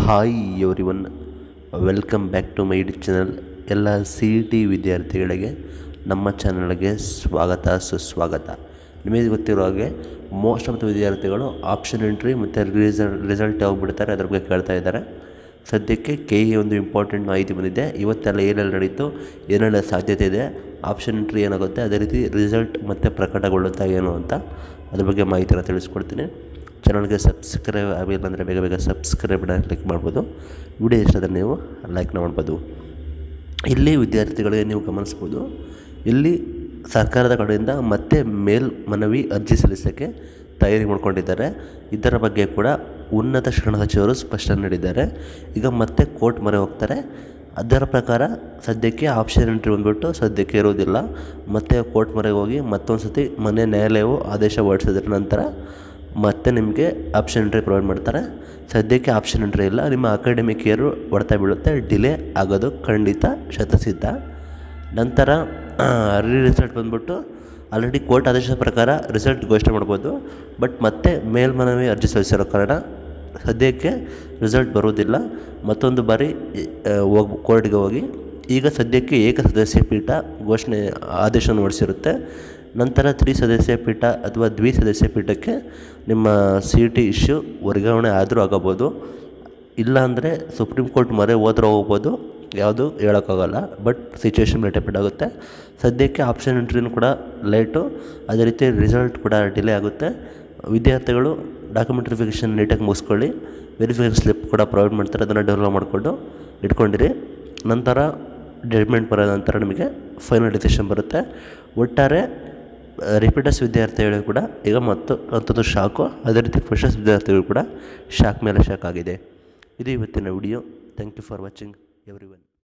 hi everyone welcome back to my YouTube channel ಎಲ್ಲ C E T ವಿದ್ಯಾರ್ಥಿಗಳಿಗೆ ನಮ್ಮ ಚಾನಲ್ಗೆ ಸ್ವಾಗತ ಸುಸ್ವಾಗತ ನಿಮಗೆ ಗೊತ್ತಿರೋ ಹಾಗೆ ಮೋಸ್ಟ್ ಆಫ್ ದ ವಿದ್ಯಾರ್ಥಿಗಳು ಆಪ್ಷನ್ ಎಂಟ್ರಿ ಮತ್ತು ರಿಸಲ್ ರಿಸಲ್ಟ್ ಯಾವಾಗ ಬಿಡ್ತಾರೆ ಅದ್ರ ಬಗ್ಗೆ ಕೇಳ್ತಾ ಇದ್ದಾರೆ ಸದ್ಯಕ್ಕೆ ಕೆ ಇ ಒಂದು ಇಂಪಾರ್ಟೆಂಟ್ ಮಾಹಿತಿ ಬಂದಿದೆ ಇವತ್ತೆಲ್ಲ ಏನೆಲ್ಲ ನಡೀತು ಏನೆಲ್ಲ ಸಾಧ್ಯತೆ ಇದೆ ಆಪ್ಷನ್ ಎಂಟ್ರಿ ಏನಾಗುತ್ತೆ ಅದೇ ರೀತಿ ರಿಸಲ್ಟ್ ಮತ್ತೆ ಪ್ರಕಟಗೊಳ್ಳುತ್ತಾ ಏನು ಅಂತ ಅದ್ರ ಬಗ್ಗೆ ಮಾಹಿತಿನ ತಿಳಿಸ್ಕೊಡ್ತೀನಿ ಚಾನಲ್ಗೆ ಸಬ್ಸ್ಕ್ರೈಬ್ ಆಗಿಲ್ಲ ಅಂದರೆ ಬೇಗ ಬೇಗ ಸಬ್ಸ್ಕ್ರೈಬ್ನ ಕ್ಲಿಕ್ ಮಾಡ್ಬೋದು ವಿಡಿಯೋ ಇಷ್ಟ ಆದರೆ ನೀವು ಲೈಕ್ನ ಮಾಡ್ಬೋದು ಇಲ್ಲಿ ವಿದ್ಯಾರ್ಥಿಗಳಿಗೆ ನೀವು ಗಮನಿಸ್ಬೋದು ಇಲ್ಲಿ ಸರ್ಕಾರದ ಕಡೆಯಿಂದ ಮತ್ತೆ ಮೇಲ್ ಮನವಿ ಅರ್ಜಿ ಸಲ್ಲಿಸೋಕ್ಕೆ ತಯಾರಿ ಮಾಡ್ಕೊಂಡಿದ್ದಾರೆ ಇದರ ಬಗ್ಗೆ ಕೂಡ ಉನ್ನತ ಶಿಕ್ಷಣ ಸಚಿವರು ಸ್ಪಷ್ಟನೆ ನೀಡಿದ್ದಾರೆ ಈಗ ಮತ್ತೆ ಕೋರ್ಟ್ ಮೊರೆ ಹೋಗ್ತಾರೆ ಅದರ ಪ್ರಕಾರ ಸದ್ಯಕ್ಕೆ ಆಪ್ಷನ್ ಎಂಟ್ರಿ ಬಂದ್ಬಿಟ್ಟು ಸದ್ಯಕ್ಕೆ ಇರೋದಿಲ್ಲ ಮತ್ತೆ ಕೋರ್ಟ್ ಮೊರೆಗೆ ಹೋಗಿ ಮತ್ತೊಂದು ಸತಿ ಮನೆ ನ್ಯಾಯಾಲಯವು ಆದೇಶ ಹೊರಡಿಸಿದ್ರ ನಂತರ ಮತ್ತೆ ನಿಮಗೆ ಆಪ್ಷನ್ ಎಂಟ್ರಿ ಪ್ರೊವೈಡ್ ಮಾಡ್ತಾರೆ ಸದ್ಯಕ್ಕೆ ಆಪ್ಷನ್ ಎಂಟ್ರಿ ಇಲ್ಲ ನಿಮ್ಮ ಅಕಾಡೆಮಿಕ್ ಇಯರು ಹೊಡ್ತಾ ಬೀಳುತ್ತೆ ಡಿಲೇ ಆಗೋದು ಖಂಡಿತ ಶತಸಿದ್ಧ ನಂತರ ರೀ ರಿಸಲ್ಟ್ ಬಂದ್ಬಿಟ್ಟು ಆಲ್ರೆಡಿ ಕೋರ್ಟ್ ಆದೇಶದ ಪ್ರಕಾರ ರಿಸಲ್ಟ್ ಘೋಷಣೆ ಮಾಡ್ಬೋದು ಬಟ್ ಮತ್ತೆ ಮೇಲ್ಮನವಿ ಅರ್ಜಿ ಸಲ್ಲಿಸಿರೋ ಕಾರಣ ಸದ್ಯಕ್ಕೆ ರಿಸಲ್ಟ್ ಬರುವುದಿಲ್ಲ ಮತ್ತೊಂದು ಬಾರಿ ಹೋಗಿ ಕೋರ್ಟ್ಗೆ ಹೋಗಿ ಈಗ ಸದ್ಯಕ್ಕೆ ಏಕ ಸದಸ್ಯ ಪೀಠ ಘೋಷಣೆ ಆದೇಶವನ್ನು ಹೊರಡಿಸಿರುತ್ತೆ ನಂತರ ತ್ರಿ ಸದಸ್ಯ ಪೀಠ ಅಥವಾ ದ್ವಿ ಸದಸ್ಯ ಪೀಠಕ್ಕೆ ನಿಮ್ಮ ಸಿ ಟಿ ಇಶ್ಯೂ ವರ್ಗಾವಣೆ ಆದರೂ ಆಗಬೋದು ಇಲ್ಲ ಅಂದರೆ ಸುಪ್ರೀಂ ಕೋರ್ಟ್ ಮೊರೆ ಹೋದ್ರೆ ಹೋಗ್ಬೋದು ಯಾವುದು ಹೇಳೋಕ್ಕಾಗಲ್ಲ ಬಟ್ ಸಿಚುವೇಶನ್ ಮೇಲೆ ಡಿಪೆಂಡ್ ಆಗುತ್ತೆ ಸದ್ಯಕ್ಕೆ ಆಪ್ಷನ್ ಎಂಟ್ರಿನೂ ಕೂಡ ಲೇಟು ಅದೇ ರೀತಿ ರಿಸಲ್ಟ್ ಕೂಡ ಡಿಲೇ ಆಗುತ್ತೆ ವಿದ್ಯಾರ್ಥಿಗಳು ಡಾಕ್ಯುಮೆಂಟ್ ವೆರಿಫಿಕೇಷನ್ ನೀಟಾಗಿ ಮುಗಿಸ್ಕೊಳ್ಳಿ ವೆರಿಫಿಕೇಷನ್ ಸ್ಲಿಪ್ ಕೂಡ ಪ್ರೊವೈಡ್ ಮಾಡ್ತಾರೆ ಅದನ್ನು ಡೆವಲಪ್ ಮಾಡಿಕೊಂಡು ಇಟ್ಕೊಂಡಿರಿ ನಂತರ ಜಡ್ಮೆಂಟ್ ಬರೋ ನಂತರ ನಿಮಗೆ ಫೈನಲ್ ಡಿಸಿಷನ್ ಬರುತ್ತೆ ಒಟ್ಟಾರೆ ರಿಪೀಟರ್ಸ್ ವಿದ್ಯಾರ್ಥಿಗಳು ಕೂಡ ಈಗ ಮತ್ತು ಅಂಥದ್ದು ಶಾಕು ಅದೇ ರೀತಿ ಫ್ರೆಷರ್ಸ್ ವಿದ್ಯಾರ್ಥಿಗಳು ಕೂಡ ಶಾಕ್ ಮೇಲೆ ಶಾಕ್ ಆಗಿದೆ ಇದು ಇವತ್ತಿನ video thank you for watching every one